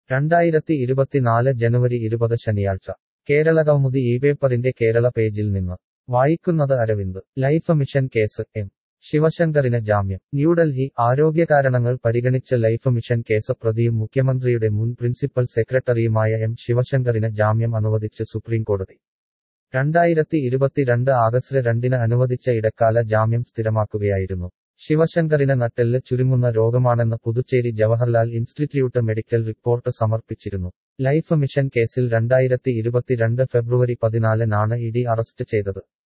രണ്ടായിരത്തി ഇരുപത്തിനാല് ജനുവരി ഇരുപത് ശനിയാഴ്ച കേരളകൗമുദി ഈ പേപ്പറിന്റെ കേരള പേജിൽ നിന്ന് വായിക്കുന്നത് Aravind life mission case M ശിവശങ്കറിന് ജാമ്യം ന്യൂഡൽഹി ആരോഗ്യകാരണങ്ങൾ പരിഗണിച്ച് ലൈഫ് മിഷൻ കേസ് പ്രതിയും മുഖ്യമന്ത്രിയുടെ മുൻ പ്രിൻസിപ്പൽ സെക്രട്ടറിയുമായ എം ശിവശങ്കറിന് ജാമ്യം അനുവദിച്ച് സുപ്രീംകോടതി രണ്ടായിരത്തി ഇരുപത്തിരണ്ട് ആഗസ്റ്റ് രണ്ടിന് അനുവദിച്ച ഇടക്കാല ജാമ്യം സ്ഥിരമാക്കുകയായിരുന്നു ശിവശങ്കറിന് നട്ടെല്ല് ചുരുങ്ങുന്ന രോഗമാണെന്ന് Puducherry Jawaharlal institute medical report സമർപ്പിച്ചിരുന്നു ലൈഫ് മിഷൻ കേസിൽ രണ്ടായിരത്തി ഇരുപത്തിരണ്ട് ഫെബ്രുവരി പതിനാലിനാണ് ഇഡി അറസ്റ്റ് ചെയ്തത്